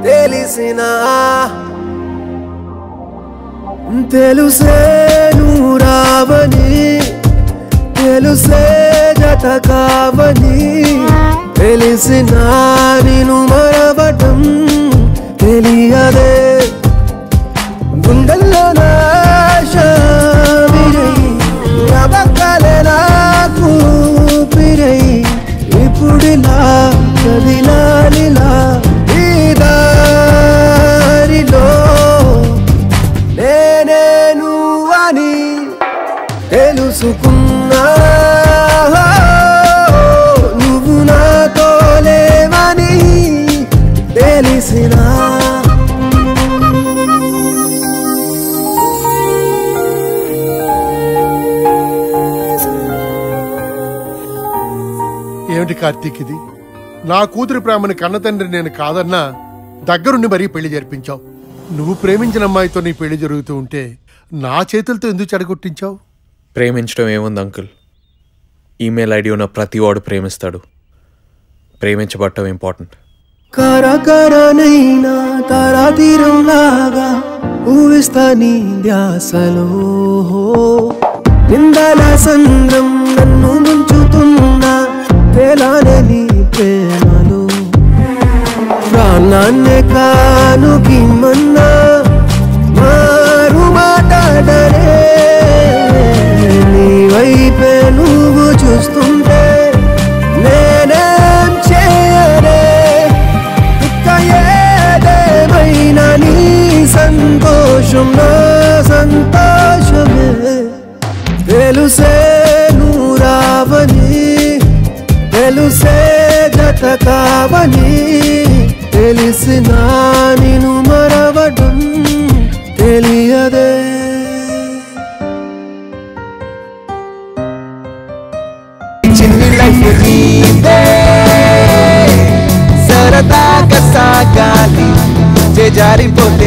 తెలిసినా తెలుసే నువ్వు రావని తెలుసే జత కావని తెలిసినా నేను మరవటం తెలియదే గుండెల్లో నాశ విరై నవకలే నాకు పిరై ఇప్పుడిలా కదిలాలిలా ఈ దారిలో నేనే నువ్వని తెలుసుకున్నా నువ్వు నాతో లేవని తెలిసినా ఏమిటి కార్తీక్ ఇది నా కూతురి ప్రేమని కన్నతండ్రి నేను కాదన్నా దగ్గరుండి మరీ పెళ్లి జరిపించావు నువ్వు ప్రేమించిన అమ్మాయితో నీ పెళ్లి జరుగుతూ ఉంటే నా చేతులతో ఎందుకు చెడగొట్టించావు ప్రేమించడం ఏముంది అంకుల్ ఈమెయిల్ ఐడి ఉన్న ప్రతి వాడు ప్రేమిస్తాడు ప్రేమించబడటం ఇంపార్టెంట్ కరకరనైనా తరాతీరంలాగా ఊవిస్తా నీ ధ్యాసలో నిందల సంద్రం నన్ను ముంచుతున్నా తేలానే నీ ప్రేమలో ప్రాణాన్నే కానుకి మన్నా మారు మాట్లాడరే నీ వైపే నువ్వు చూస్తుంటే నేనేం చేయరే ఇక ఏదేమైనా నీ సంతోషం నా సంతోషమే తెలుసే నువ్వు రావని తెలుసే జత కావని తెలిసినా నేను మరవడం తెలియదే చిన్ని లైఫ్ నీదే సరదాగా సాగాలి చేజారిపోతే